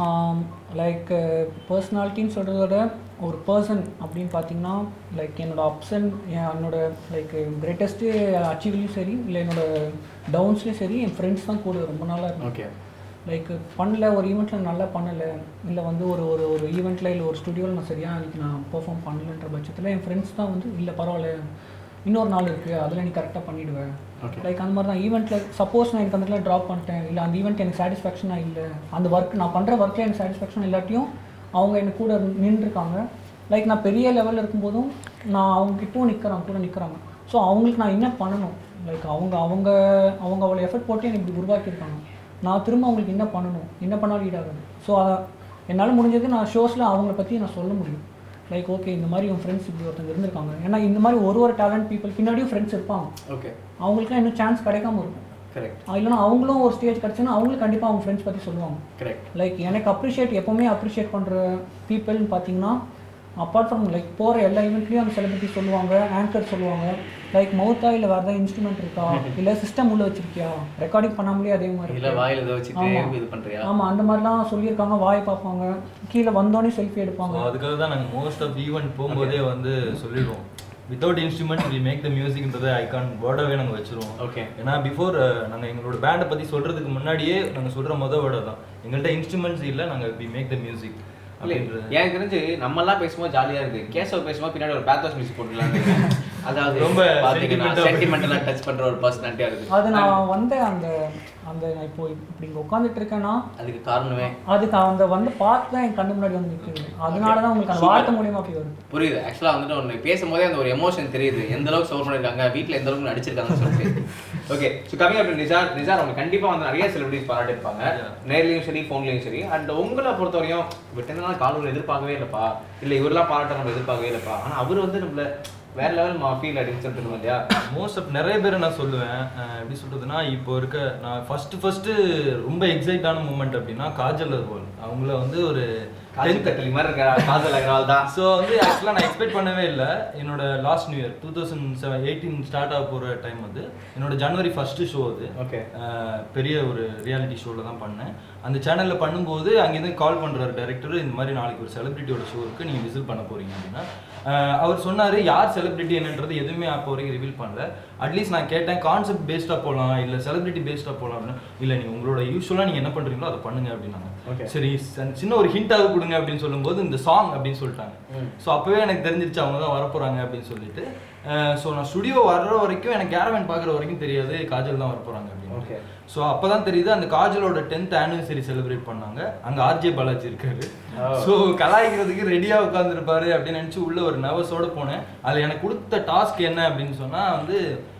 லைக் பர்சனாலிட்டின்னு சொல்கிறத விட ஒரு பர்சன் அப்படின்னு பார்த்தீங்கன்னா லைக் என்னோட அப்ஸ் அண்ட் என்னோட லைக் கிரேட்டஸ்ட்டு அச்சீவ்லையும் சரி இல்லை என்னோட டவுன்ஸ்லேயும் சரி என் ஃப்ரெண்ட்ஸ் தான் கூட ரொம்ப நாளாக இருக்கும் ஓகே லைக் பண்ணல ஒரு ஈவெண்ட்டில் நல்லா பண்ணலை இல்லை வந்து ஒரு ஒரு ஒரு ஈவெண்ட்டில் இல்லை ஒரு ஸ்டுடியோவில் நான் சரியாக அன்றைக்கி நான் பெர்ஃபார்ம் பண்ணலன்ற பட்சத்தில் என் ஃப்ரெண்ட்ஸ் தான் வந்து இல்லை பரவாயில்ல இன்னொரு நாள் இருக்குது அதில் நீ கரெக்டாக பண்ணிவிடுவேன் Okay. லைக் அந்த மாதிரி தான் ஈவெண்ட்டில் சப்போஸ் நான் எனக்கு அந்த இடத்துல ட்ராப் பண்ணிட்டேன் இல்லை அந்த ஈவெண்ட் எனக்கு சாட்டிஸ்ஃபேக்ஷனாக இல்லை அந்த ஒர்க் நான் பண்ணுற ஒர்க்கில் எனக்கு சாட்டிஸ்ஃபேக்ஷன் இல்லாட்டியும் அவங்க எனக்கு கூட நின்றுருக்காங்க லைக் நான் பெரிய லெவலில் இருக்கும்போதும் நான் அவங்க கிட்டவும் நிற்கிறேன் கூட நிற்கிறாங்க ஸோ அவங்களுக்கு நான் என்ன பண்ணணும் லைக் அவங்க அவங்க அவங்க அவ்வளோ எஃபர்ட் போட்டு எனக்கு இப்படி உருவாக்கியிருக்காங்க நான் திரும்ப அவங்களுக்கு என்ன பண்ணணும் என்ன பண்ணாலும் ஈடாகுது ஸோ அதை என்னால் முடிஞ்சது நான் ஷோஸில் அவங்கள பற்றி நான் சொல்ல முடியும் லைக் ஓகே இந்த மாதிரி உன் ஃப்ரெண்ட்ஸ் இப்படி ஒருத்தங்க இருந்திருக்காங்க ஏன்னா இந்த மாதிரி ஒரு ஒரு டேலண்ட் பீப்புள் பின்னாடியும் ஃப்ரெண்ட்ஸ் இருப்பாங்க ஓகே அவங்களுக்குலாம் இன்னும் சான்ஸ் கிடைக்காம இருக்கும் கரெக்ட் ஆஹ் இல்லைன்னா அவங்களும் ஒரு ஸ்டேஜ் கிடச்சுன்னா அவங்களும் கண்டிப்பாக அவங்க ஃப்ரெண்ட்ஸ் பற்றி சொல்லுவாங்க கரெக்ட் லைக் எனக்கு அப்ரிஷியேட் எப்போவுமே அப்ரிஷியேட் பண்ணுற பீப்புள்னு பார்த்தீங்கன்னா அப்பார்ட் ஃப்ரம் லைக் போகிற எல்லா ஈவெண்ட்லேயும் அந்த செலிபிரிட்டி சொல்லுவாங்க ஆங்கர் சொல்லுவாங்க லைக் மவுத்தா இல்லை வேறு ஏதாவது இன்ஸ்ட்ருமெண்ட் இருக்கா இல்லை சிஸ்டம் உள்ள வச்சிருக்கியா ரெக்கார்டிங் பண்ணாமலே அதே மாதிரி இல்ல இருக்கு. வாயில இதை வச்சுட்டு ஆமா. இது பண்றியா ஆமாம் அந்த மாதிரிலாம் சொல்லியிருக்காங்க வாய் பார்ப்பாங்க கீழே வந்தோடனே செல்ஃபி எடுப்பாங்க ஸோ அதுக்காக தான் நாங்கள் மோஸ்ட் ஆஃப் ஈவெண்ட் போகும்போதே வந்து சொல்லிடுவோம் without instrument we make the மியூசிக்ன்றதை ஐகான் வேர்டாகவே நாங்கள் வச்சிருவோம் Okay. ஏன்னா பிஃபோர் நாங்கள் எங்களோட பேண்டை பற்றி சொல்கிறதுக்கு முன்னாடியே நாங்கள் சொல்கிற மொதல் வேர்டை தான் எங்கள்கிட்ட இன்ஸ்ட்ருமெண்ட்ஸ் இல்லை நாங்கள் வி மேக் த மியூசிக் இல்ல, அப்படின்றது எனக்கு தெரிஞ்சு நம்ம எல்லாம் பேசும்போது ஜாலியா இருக்கு கேசவ பேசும்போது பின்னாடி ஒரு பேத்தோஸ் மியூசிக் போட்டுலாம் அதாவது ரொம்ப பாத்தீங்கன்னா sentimental. சென்டிமெண்டலா டச் பண்ற ஒரு பர்சனாலிட்டியா இருக்கு அது நான் வந்த அந்த அந்த நான் இப்போ இப்படி இங்கே உட்காந்துட்டு இருக்கேன்னா அதுக்கு காரணமே அதுக்கு அந்த வந்து பார்த்து தான் என் கண்ணு முன்னாடி வந்து நிற்குது அதனால தான் உங்களுக்கு அந்த வார்த்தை மூலியமா அப்படி வருது புரியுது ஆக்சுவலா வந்துட்டு ஒன்று பேசும்போதே அந்த ஒரு எமோஷன் தெரியுது எந்த அளவுக்கு சோர் பண்ணிருக்காங்க வீட்ல எந்த அளவுக்கு நடிச்சிருக்காங்கன்னு சொல்லிட்டு okay so coming up Nisar Nisar அவங்க கண்டிப்பா வந்து நிறைய செலிபிரிட்டிஸ் பாராட்டிருப்பாங்க நேர்லயும் சரி ஃபோன்லயும் சரி அண்ட் உங்களை பொறுத்தவரையும் விட்டனால காலூர் எதிர்பார்க்கவே இல்லப்பா இல்ல இவரெல்லாம் பாராட்ட நம்ம எதிர்பார்க்கவே இல்லப்பா ஆனா அவர் வந்து நம்மள வேற லெவல் ஃபீல் அப்படின்னு சொல்லிட்டு இல்லையா மோஸ்ட் ஆஃப் நிறைய பேர் நான் சொல்லுவேன் அஹ் எப்படி சொல்றதுன்னா இப்போ இருக்க நான் ஃபர்ஸ்ட் ஃபர்ஸ்ட் ரொம்ப எக்ஸைட்டான மூமெண்ட் அப்படின்னா காஜல் அகர்வால் அவங்கள வந்து ஒரு காஜல் கத்தலி மாதிரி இருக்கிற காதல் அகர்வால் தான் ஸோ வந்து ஆக்சுவலாக நான் எக்ஸ்பெக்ட் பண்ணவே இல்லை என்னோட last new year two thousand seven eighteen start ஆக போகிற டைம் அது என்னோட ஜனவரி ஃபர்ஸ்ட் ஷோ அது Okay. அஹ் பெரிய ஒரு ரியாலிட்டி ஷோவில் தான் பண்ணேன் அந்த சேனலில் பண்ணும்போது அங்கேருந்து கால் பண்ணுறாரு டேரக்டர் இந்த மாதிரி நாளைக்கு ஒரு செலிபிரிட்டியோட ஷோ இருக்குது நீங்கள் விசிட் பண்ண போகிறீங்க அப்படின்னா அஹ் அவர் சொன்னார் யார் செலிபிரிட்டி என்னன்றது எதுவுமே அப்போ வரைக்கும் ரிவீல் பண்ணல அட்லீஸ்ட் நான் கேட்டேன் கான்செப்ட் பேஸ்டாக போகலாம் இல்லை செலிபிரிட்டி பேஸ்டாக போகலாம் அப்படின்னா இல்லை நீங்கள் உங்களோட யூஸ்வலாக நீங்கள் என்ன பண்ணுறீங்களோ அதை பண்ணுங்க அப்படின்னாங்க Okay. சரி ச- சின்ன ஒரு ஹிண்டாவது கொடுங்க அப்படின்னு சொல்லும்போது இந்த சாங் அப்படின்னு சொல்லிட்டாங்க ஸோ அப்போவே எனக்கு தெரிஞ்சிருச்சு அவங்க தான் வரப்போகிறாங்க அப்படின்னு சொல்லிட்டு ஸோ நான் ஸ்டுடியோ வர்ற வரைக்கும் எனக்கு கேரவன் பார்க்குற வரைக்கும் தெரியாது காஜல் தான் வரப்போகிறாங்க அப்படின்னு Okay. ஸோ அப்போ தான் தெரியுது அந்த காஜலோட டென்த் ஆனிவர்சரி செலிப்ரேட் பண்ணாங்க அங்கே ஆர்ஜே பாலாஜி இருக்காரு ஸோ கலாய்க்கிறதுக்கு ரெடியாக உட்காந்துருப்பாரு அப்படின்னு நினச்சி உள்ள ஒரு நர்வஸோட போனேன் அதில் எனக்கு கொடுத்த டாஸ்க் என்ன அப்படின்னு சொன்னால் வந்து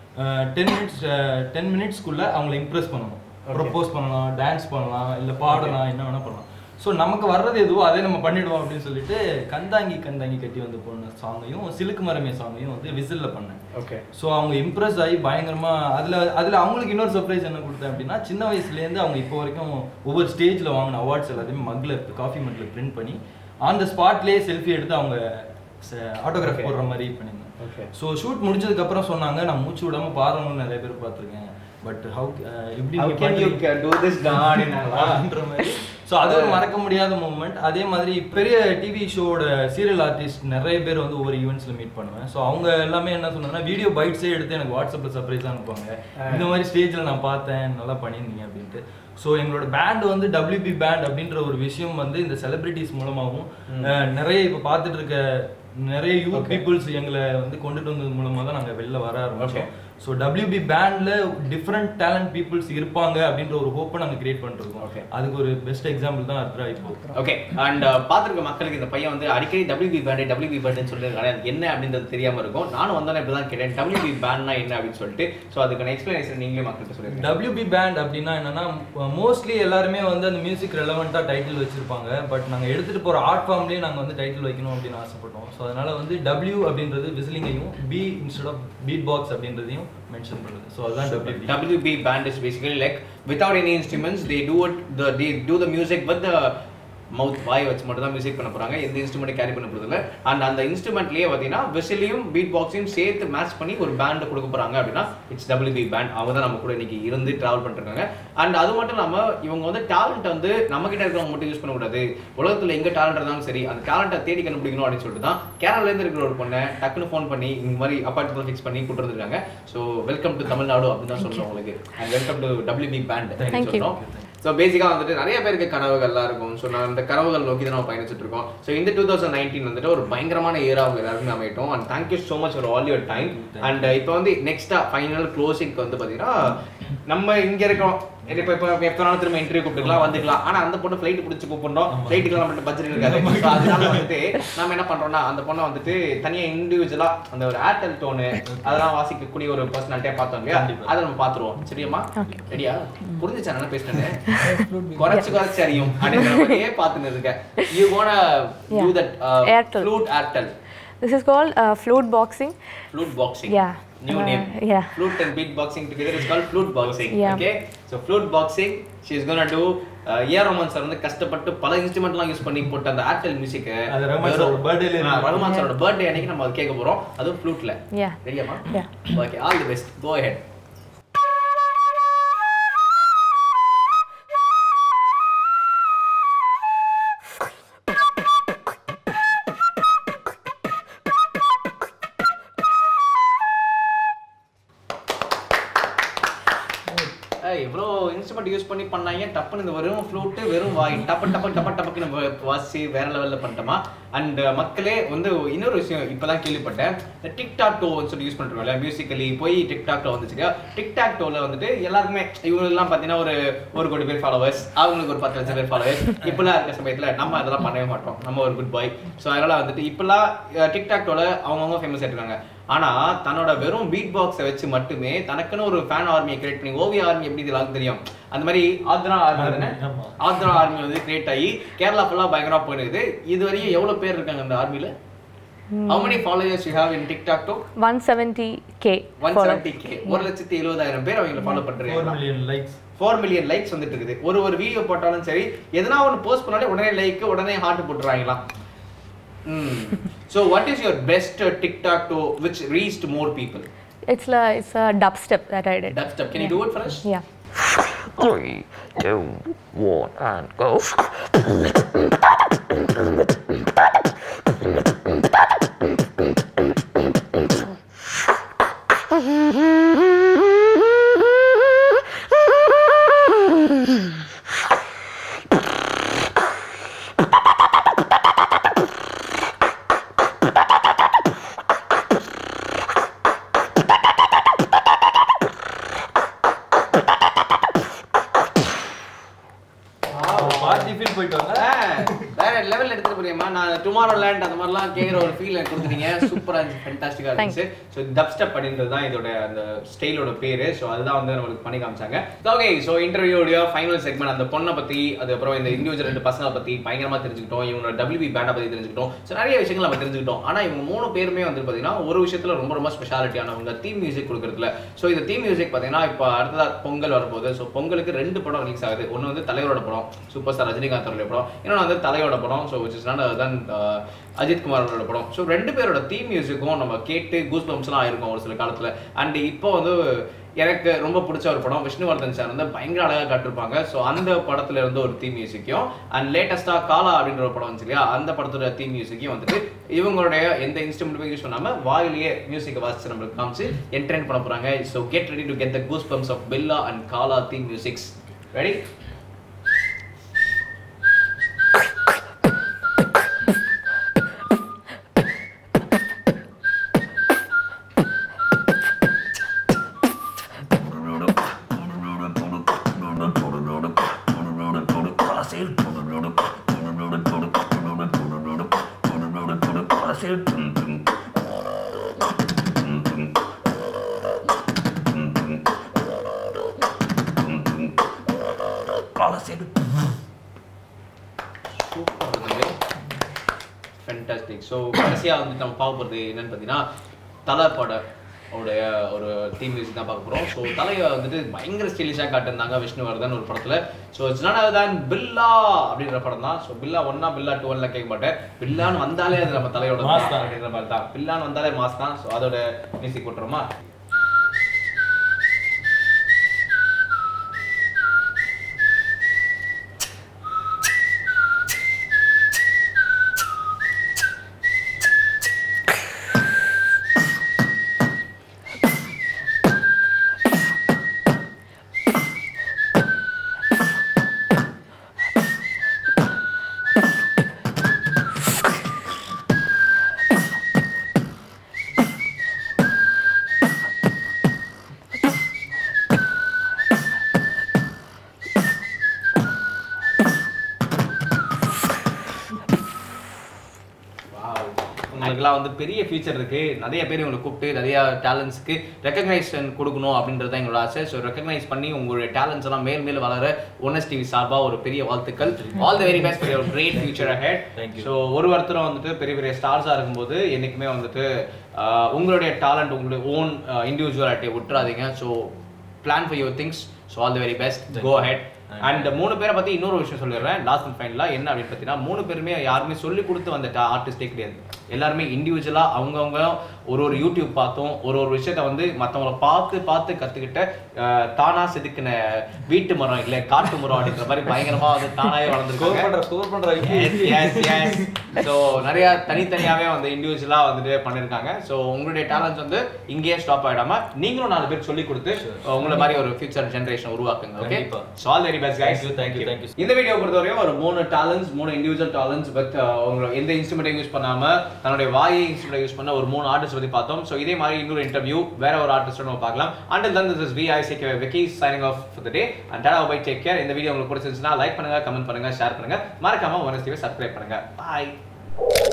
டென் மினிட்ஸ் டென் மினிட்ஸ்க்குள்ளே அவங்கள இம்ப்ரெஸ் பண்ணணும் ப்ரொப்போஸ் பண்ணலாம் டான்ஸ் பண்ணலாம் இல்லை பாடலாம் என்ன வேணால் பண்ணலாம் ஸோ நமக்கு வர்றது எதுவோ அதே நம்ம பண்ணிடுவோம் அப்படின்னு சொல்லிட்டு கந்தாங்கி கந்தாங்கி கட்டி வந்து போன சாங்கையும் சிலுக்கு மரமே சாங்கையும் வந்து விசிலில் பண்ணேன் ஓகே ஸோ அவங்க இம்ப்ரெஸ் ஆகி பயங்கரமா அதுல அதுல அவங்களுக்கு இன்னொரு சர்ப்ரைஸ் என்ன கொடுத்தேன் அப்படின்னா சின்ன வயசுலேருந்து அவங்க இப்போ வரைக்கும் ஒவ்வொரு ஸ்டேஜ்ல வாங்கின அவார்ட்ஸ் எல்லாத்தையுமே மக்ல காஃபி மக்ல பிரிண்ட் பண்ணி ஆன் த ஸ்பாட்லேயே செல்ஃபி எடுத்து அவங்க ஆட்டோகிராஃப் Okay. போடுற மாதிரி பண்ணியிருந்தேன் ஓகே ஸோ ஷூட் முடிஞ்சதுக்கு அப்புறம் சொன்னாங்க நான் மூச்சு விடாம பாருங்கன்னு நிறைய பேர் பார்த்துருக்கேன் பட் ஹவு எப்படி How நீ can you பண்றீங்க? do this, da? அப்படின்னாங்களா? அப்படின்ற மாதிரி ஸோ அது ஒரு மறக்க முடியாத மூமெண்ட் அதே மாதிரி பெரிய டிவி ஷோட சீரியல் ஆர்டிஸ்ட் நிறைய பேர் வந்து ஒவ்வொரு ஈவெண்ட்ஸ்ல மீட் பண்ணுவேன் ஸோ அவங்க எல்லாமே என்ன சொன்னாங்கன்னா வீடியோ பைட்ஸே எடுத்து எனக்கு வாட்ஸ்அப்ல சர்ப்ரைஸ் அனுப்புவாங்க இந்த மாதிரி ஸ்டேஜில் நான் பார்த்தேன் நல்லா பண்ணியிருந்தீங்க அப்படின்ட்டு ஸோ எங்களோட பேண்ட் வந்து WB பேண்ட் அப்படின்ற ஒரு விஷயம் வந்து இந்த செலிபிரிட்டிஸ் மூலமாகவும் அஹ், நிறைய இப்போ பார்த்துட்டு இருக்க நிறைய யூத் பீப்புள்ஸ் எங்களை வந்து கொண்டுட்டு வந்தது மூலமாக தான் நாங்கள் வெளில வர ஆரம்பிச்சோம் ஸோ WB பேண்ட்ல டிஃப்ரெண்ட் டேலண்ட் பீப்புள்ஸ் இருப்பாங்க அப்படின்ற ஒரு ஹோப்பை நாங்கள் கிரியேட் பண்ணிருக்கோம் Okay. அதுக்கு ஒரு பெஸ்ட் எக்ஸாம்பிள் தான் அர்த்ரா இப்போ ஓகே அண்ட் பார்த்துருக்க மக்களுக்கு இந்த பையன் வந்து அடிக்கடி டபிள்யூபி பேண்டு டபிள்யூபி பேண்டுன்னு சொல்லியிருக்காங்க அது என்ன அப்படின்றது தெரியாம இருக்கும் நானும் வந்தோன்னே இப்படி தான் கேட்டேன் டபிள்யூபி பேண்ட்னா என்ன அப்படின்னு சொல்லிட்டு ஸோ அதுக்கான எக்ஸ்பிளனேஷன் நீங்களே மக்களுக்கு சொல்லிருக்கீங்க WB பேண்ட் அப்படின்னா என்னன்னா மோஸ்ட்லி எல்லாருமே வந்து அந்த மியூசிக் ரெலவெண்ட்டாக டைட்டில் வச்சிருப்பாங்க பட் நாங்கள் எடுத்துட்டு போற ஆர்ட் ஃபார்ம்லேயே நாங்கள் வந்து டைட்டில் வைக்கணும் அப்படின்னு ஆசைப்பட்டோம் ஸோ அதனால வந்து W அப்படின்றது விசிலிங்கையும் B instead of beat box அப்படின்றதையும் மென்ஷன் பண்ணுது ஸோ அதுதான் WB WB band is basically like without any instruments they do it the they do the music with the mouth வாய் வச்சு மட்டும் தான் மியூசிக் பண்ண போறாங்க எந்த இன்ஸ்ட்ருமெண்ட் கேரி பண்ண போறது இல்ல அண்ட் அந்த இன்ஸ்ட்ருமெண்ட்லயே பார்த்தீங்கன்னா விசிலையும் பீட் பாக்ஸையும் சேர்த்து மேட்ச் பண்ணி ஒரு பேண்ட் கொடுக்க போறாங்க அப்படின்னா இட்ஸ் WB பேண்ட் அவங்க தான் நம்ம கூட இன்னைக்கு இருந்து டிராவல் பண்ணிருக்காங்க அண்ட் அது மட்டும் இல்லாம இவங்க வந்து டேலண்ட் வந்து நம்ம கிட்ட இருக்கிறவங்க மட்டும் யூஸ் பண்ணக்கூடாது உலகத்துல எங்க டேலண்ட் இருந்தாலும் சரி அந்த டேலண்ட்டை தேடி கண்டுபிடிக்கணும் அப்படின்னு சொல்லிட்டு தான் கேரளால இருந்து இருக்கிற ஒரு பொண்ணை டக்குன்னு ஃபோன் பண்ணி இந்த மாதிரி அப்பார்ட்மெண்ட் ஃபிக்ஸ் பண்ணி கூட்டு வந்திருக்காங்க ஸோ வெல்கம் டு தமிழ்நாடு அப்படின்னு தான் சொல்றோம் உங்களுக்கு and welcome to WB band Thank you. சொல்றோம் ஸோ பேசிக்காக வந்துட்டு நிறைய பேருக்கு கனவுகள்லாம் இருக்கும் ஸோ நான் அந்த கனவுகள் நோக்கி தான் நம்ம பயணிச்சுட்டு இருக்கோம் ஸோ இந்த டூ தௌசண்ட் நைன்டீன் வந்துட்டு ஒரு பயங்கரமான இயரா அவங்க எல்லாருமே அமையட்டும் and thank you so much for all your time and இப்போ வந்து நெக்ஸ்டா ஃபைனல் க்ளோசிங்க்கு வந்து பார்த்தீங்கன்னா நம்ம இங்க இருக்கோம் இப்போ இப்போ எப்போ நாளும் திரும்ப இன்டர்வியூ கூப்பிட்டுக்கலாம் வந்துக்கலாம் ஆனா அந்த பொண்ணு ஃப்ளைட் பிடிச்சி கூப்பிடுறோம் ஃப்ளைட்டுக்கு நம்மகிட்ட பட்ஜெட் இருக்காது So, அதனால வந்துட்டு நம்ம என்ன பண்றோம்னா அந்த பொண்ணை வந்துட்டு தனியா இண்டிவிஜுவலா அந்த ஒரு ஏர்டெல் டோனு அதெல்லாம் வாசிக்கக்கூடிய ஒரு பர்சனாலிட்டியா பார்த்தோம் இல்லையா அதை நம்ம பாத்துருவோம் சரியாமா ரெடியா புரிஞ்சுச்சா என்ன பேசுனேன் குறைச்சு குறைச்சு அறியும் அப்படிங்கிற மாதிரியே பார்த்துன்னு இருக்கேன் you gonna you Yeah. That Airtel. Flute Airtel This is called uh, flute boxing. flute boxing Yeah. new Uh, name yeah. flute and beat boxing together is called flute boxing Yeah. okay so flute boxing she is gonna do a Roman sir வந்து கஷ்டப்பட்டு பல இன்ஸ்ட்ருமெண்ட்லாம் use பண்ணி போட்ட அந்த Airtel music அது ரஹ்மான் சாரோட birthday ல இருக்கு. ரஹ்மான் சாரோட பர்த்டே அன்னைக்கு நம்ம அது கேட்க போறோம் அதுவும் ஃப்ளூட்ல Yeah. ரெடியாமா Yeah. Okay all the best go ahead எவ்வளோ இன்ஸ்ட்ருமெண்ட் யூஸ் பண்ணி பண்ணாங்க டப்புன்னு இந்த வெறும் ஃப்ளூட்டு வெறும் வாய் டப்பு டப்பு டப்பு டப்புக்கு நம்ம வாசி வேற லெவலில் பண்ணிட்டோமா அண்ட் மக்களே வந்து இன்னொரு விஷயம் இப்போதான் கேள்விப்பட்டேன் இந்த டிக்டாக் டோ சொல்லி யூஸ் பண்ணுறோம்ல மியூசிக்கலி போய் டிக்டாக்ல வந்துச்சு டிக்டாக் டோல வந்துட்டு எல்லாருக்குமே இவங்களுக்குலாம் பார்த்தீங்கன்னா ஒரு ஒரு கோடி பேர் ஃபாலோவர்ஸ் அவங்களுக்கு ஒரு பத்து லட்சம் பேர் ஃபாலோவர்ஸ் இப்பெல்லாம் இருக்க சமயத்தில் நம்ம அதெல்லாம் பண்ணவே மாட்டோம் நம்ம ஒரு குட் பாய் ஸோ அதனால வந்துட்டு இப்பெல்லாம் டிக்டாக் டோல அவங்கவுங்க ஃபேமஸ் ஆயிருக்காங்க ஆனா தன்னோட வெறும் பீட் பாக்ஸை வச்சு மட்டுமே தனக்குன்னு ஒரு ஃபேன் ஆர்மியை கிரியேட் பண்ணி ஓவிய ஆர்மி எப்படி இது எல்லாருக்கும் தெரியும் அந்த மாதிரி ஆத்ரா ஆர்மி தானே ஆமா. ஆத்ரா ஆர்மி வந்து கிரியேட் ஆகி கேரளா ஃபுல்லா பயங்கரமா போயிருக்குது இது வரையும் எவ்வளவு பேர் இருக்காங்க அந்த ஆர்மில how many followers you have in TikTok to 170k. follow. 170k ஒரு லட்சத்தி எழுபதாயிரம் பேர் அவங்களை ஃபாலோ ஃபோர் பண்றாங்க million likes four million likes வந்துட்டு இருக்குது ஒரு ஒரு வீடியோ போட்டாலும் சரி எதனா ஒன்று போஸ்ட் பண்ணாலே உடனே லைக் உடனே ஹார்ட் போட்டுறாங்களாம் so what is your best TikTok to which reached more people It's a, it's a dubstep that I did. Dubstep can you do it for Yeah. Three, two, one, and go. Party feel போயிட்டு வாங்க வேற level எடுத்துட்டு போறியம்மா நான் tomorrow land அந்த மாதிரிலாம் கேக்குற ஒரு feel எனக்கு கொடுத்துட்டீங்க சூப்பரா இருந்துச்சு ஃபென்டாஸ்டிக்கா இருந்துச்சு ஸோ டப் ஸ்டெப் அப்படின்றது தான் இதோட அந்த ஸ்டைலோட பேரு ஸோ அதுதான் வந்து நம்மளுக்கு பண்ணி காமிச்சாங்க ஓகே ஸோ இன்டர்வியூடைய ஃபைனல் செக்மெண்ட் அந்த பொண்ணை பத்தி அதுக்கப்புறம் இந்த இண்டிவிஜுவல் ரெண்டு பசங்களை பத்தி பயங்கரமா தெரிஞ்சுக்கிட்டோம் இவங்களோட டபிள்யூபி பேண்டை பத்தி தெரிஞ்சுக்கிட்டோம் ஸோ நிறைய விஷயங்கள் நம்ம தெரிஞ்சுக்கிட்டோம் ஆனா இவங்க மூணு பேருமே வந்து பாத்தீங்கன்னா ஒரு விஷயத்துல ரொம்ப ரொம்ப ஸ்பெஷாலிட்டியானவங்க தீம் மியூசிக் கொடுக்கறதுல ஸோ இந்த தீம் மியூசிக் பாத்தீங்கன்னா இப்போ அடுத்ததா பொங்கல் வரப்போகுது ஸோ பொங்கலுக்கு ரெண்டு படம் ரிலீஸ் ஆகுது ஒன்று வந்து தலைவரோட படம் சூப்பர் ஸ்டார் ரஜினிகாந்த் அவருடைய படம் இன்னொன்று வந்து தலையோட படம் so which is not than Ajith Kumar அவரோட படம் ஸோ ரெண்டு பேரோட தீம் மியூசிக்கும் நம்ம கேட்டு கூஸ் பம்ப்ஸ்லாம் ஆயிருக்கும் ஒரு சில காலத்தில் அண்ட் இப்போ வந்து எனக்கு ரொம்ப பிடிச்ச ஒரு படம் விஷ்ணுவர்தன் சார் வந்து பயங்கர அழகா காட்டிருப்பாங்க ஸோ அந்த படத்துல இருந்து ஒரு தீம் மியூசிக்கையும் அண்ட் லேட்டஸ்டா காலா அப்படின்ற ஒரு படம் வந்துச்சு இல்லையா அந்த படத்தோட தீம் மியூசிக்கையும் வந்துட்டு இவங்களுடைய எந்த இன்ஸ்ட்ருமெண்ட்டுமே யூஸ் பண்ணாம வாயிலேயே மியூசிக்கை வாசிச்சு நம்மளுக்கு காமிச்சு என்டர்டைன் பண்ண போறாங்க so get ready to get the goose bumps of Billa and Kaala theme musics ready fantastic so கடைசியாக வந்து நம்ம பார்க்க போகிறது என்னன்னு பார்த்தீங்கன்னா தலை பட உடைய ஒரு தீம் மியூசிக் தான் பார்க்க போகிறோம் ஸோ தலையை வந்துட்டு பயங்கர ஸ்டைலிஷாக காட்டியிருந்தாங்க விஷ்ணுவர்தன் ஒரு படத்தில் ஸோ இட்ஸ் நாட் தான் பில்லா அப்படின்ற படம் தான் ஸோ பில்லா ஒன்னா பில்லா டூ ஒன்ல கேட்க மாட்டேன் பில்லான்னு வந்தாலே அது நம்ம தலையோட Mass தான் தான். அப்படின்ற மாதிரி தான் பில்லான்னு வந்தாலே மாஸ் தான் ஸோ அதோட மியூசிக் போட்டுருமா உங்களுக்குலாம் வந்து பெரிய ஃபியூச்சர் இருக்கு நிறைய பேர் உங்களை கூப்பிட்டு நிறைய டேலண்ட்ஸ்க்கு ரெக்கக்னைசேஷன் கொடுக்கணும் அப்படின்றது தான் எங்களோட ஆசை ஸோ ரெக்கக்னைஸ் பண்ணி உங்களுடைய டேலண்ட்ஸ் எல்லாம் மேல் மேல் வளர ஒன்னஸ் டிவி சார்பாக ஒரு பெரிய வாழ்த்துக்கள் all the very best for your great future ahead Thank you. So ஒரு ஒருத்தரும் வந்துட்டு பெரிய பெரிய ஸ்டார்ஸாக இருக்கும்போது என்றைக்குமே வந்துட்டு ஆஹ், உங்களுடைய டேலண்ட் உங்களுடைய ஓன் இண்டிவிஜுவாலிட்டியை விட்டுறாதீங்க so plan for your things so all the very best go head and மூணு பேரை பத்தி இன்னொரு விஷயம் சொல்லிடுறேன் லாஸ்ட் அண்ட் ஃபைனலாக என்ன அப்படின்னு பார்த்தீங்கன்னா மூணு பேருமே யாருமே சொல்லி கொடுத்து வந்த ஆர்டிஸ்டே கிடையாது எல்லாருமே இண்டிவிஜுவலாக அவங்கவுங்க ஒரு ஒரு யூடியூப் பார்த்தோம் ஒரு ஒரு விஷயத்த வந்து மற்றவங்கள பார்த்து பார்த்து கற்றுக்கிட்ட தானா செதுக்கின வீட்டு மரம் இல்லை காட்டு மரம் அப்படின்ற மாதிரி பயங்கரமாக வந்து தானாவே ஸ்கோர் வளர்ந்துருக்காங்க பண்ற ஸ்கோர் பண்ற ஸோ நிறைய தனித்தனியாவே வந்து இண்டிவிஜுவலா வந்துட்டு பண்ணிருக்காங்க ஸோ உங்களுடைய டேலண்ட்ஸ் வந்து இங்கேயே ஸ்டாப் ஆயிடாம நீங்களும் நாலு பேர் சொல்லி கொடுத்து உங்களை மாதிரி ஒரு ஃபியூச்சர் ஜெனரேஷன் உருவாக்குங்க ஓகே கண்டிப்பா. So all very best Thank you, thank you, thank you. இந்த வீடியோ பொறுத்தவரையும் ஒரு மூணு டேலண்ட்ஸ் மூணு இண்டிவிஜுவல் டேலண்ட்ஸ் பட் உங்களோட எந்த இன்ஸ்ட்ருமெண்ட்டையும் யூஸ் பண்ணாம தன்னுடைய வாயை இன்ஸ்ட்ருமெண்ட் யூஸ் பண்ண ஒரு மூணு ஆர்டிஸ்ட் பத்தி பார்த்தோம் ஸோ இதே மாதிரி இன்னொரு இன்டர்வியூ வேற ஒரு ஆர்டிஸ்ட் நம்ம பார்க்கலாம் until than this is V I CK Vicky signing off for the day and tata bye take care இந்த வீடியோ உங்களுக்கு பிடிச்சிருந்துச்சுன்னா லைக் பண்ணுங்க கமெண்ட் பண்ணுங்க ஷேர் பண்ணுங்க மறக்காம ஒன் டிவி சப்ஸ்கிரைப் பண்ணுங்க பாய்